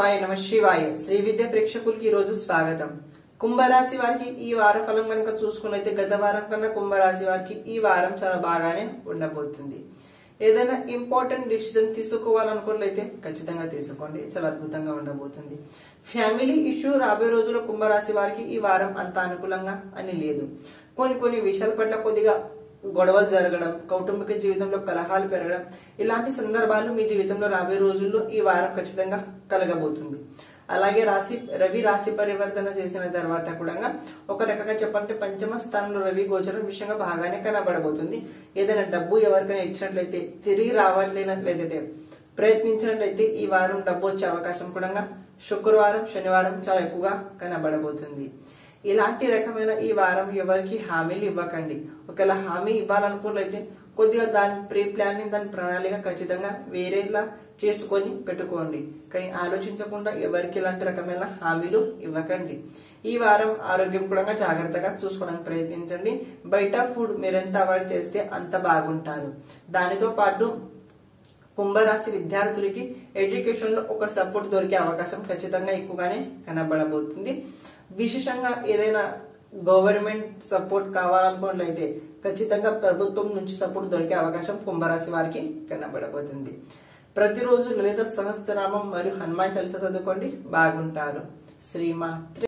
శివాయ నమ శివాయ శ్రీ విద్య ప్రేక్షకులకి ఈ రోజు స్వాగతం కుంభరాశి వారికి ఈ వార ఫలం కనుక చూసుకున్నైతే గత వారం కన్నా కుంభరాశి వారికి ఈ వారం చాలా బాగానే ఉండబోతుంది ఏదైనా ఇంపార్టెంట్ డిసిజన్ తీసుకోవాలనుకున్నట్లయితే ఖచ్చితంగా తీసుకోండి చాలా అద్భుతంగా ఉండబోతుంది ఫ్యామిలీ ఇష్యూ రాబోయే రోజుల్లో కుంభరాశి వారికి ఈ వారం అంత అనుకూలంగా అని లేదు కొన్ని కొన్ని విషయాల పట్ల కొద్దిగా గొడవలు జరగడం కౌటుంబిక జీవితంలో కలహాలు పెరగడం ఇలాంటి సందర్భాలు మీ జీవితంలో రాబోయే రోజుల్లో ఈ వారం ఖచ్చితంగా కలగబోతుంది అలాగే రాశి రవి రాశి పరివర్తన చేసిన తర్వాత కూడా ఒక రకంగా చెప్పాలంటే పంచమ స్థానంలో రవి గోచరం విషయంగా బాగానే కనబడబోతుంది ఏదైనా డబ్బు ఎవరికైనా ఇచ్చినట్లయితే తిరిగి రావట్లేనట్లయితే ప్రయత్నించినట్లయితే ఈ వారం డబ్బు వచ్చే అవకాశం కూడా శుక్రవారం శనివారం చాలా ఎక్కువగా కనబడబోతుంది ఇలాంటి రకమైన ఈ వారం ఎవరికి హామీలు ఇవ్వకండి ఒకవేళ హామీ ఇవ్వాలనుకున్నట్లయితే కొద్దిగా దాని ప్రీ ప్లానింగ్ దాని ప్రణాళిక ఖచ్చితంగా వేరేలా చేసుకొని పెట్టుకోండి కానీ ఆలోచించకుండా ఎవరికి ఇలాంటి రకమైన హామీలు ఇవ్వకండి ఈ వారం ఆరోగ్యం కూడా జాగ్రత్తగా చూసుకోవడానికి ప్రయత్నించండి బయట ఫుడ్ మీరెంత అవాయిడ్ చేస్తే అంత బాగుంటారు దానితో పాటు కుంభరాశి విద్యార్థులకి ఎడ్యుకేషన్ లో ఒక సపోర్ట్ దొరికే అవకాశం ఖచ్చితంగా ఎక్కువగానే కనబడబోతుంది విశేషంగా ఏదైనా గవర్నమెంట్ సపోర్ట్ కావాలనుకున్నట్లయితే ఖచ్చితంగా ప్రభుత్వం నుంచి సపోర్ట్ దొరికే అవకాశం కుంభరాశి వారికి కనబడబోతుంది ప్రతిరోజు లలిత సహస్రనామం మరియు హనుమాన్ చాలీసా చదువుకోండి బాగుంటారు శ్రీమా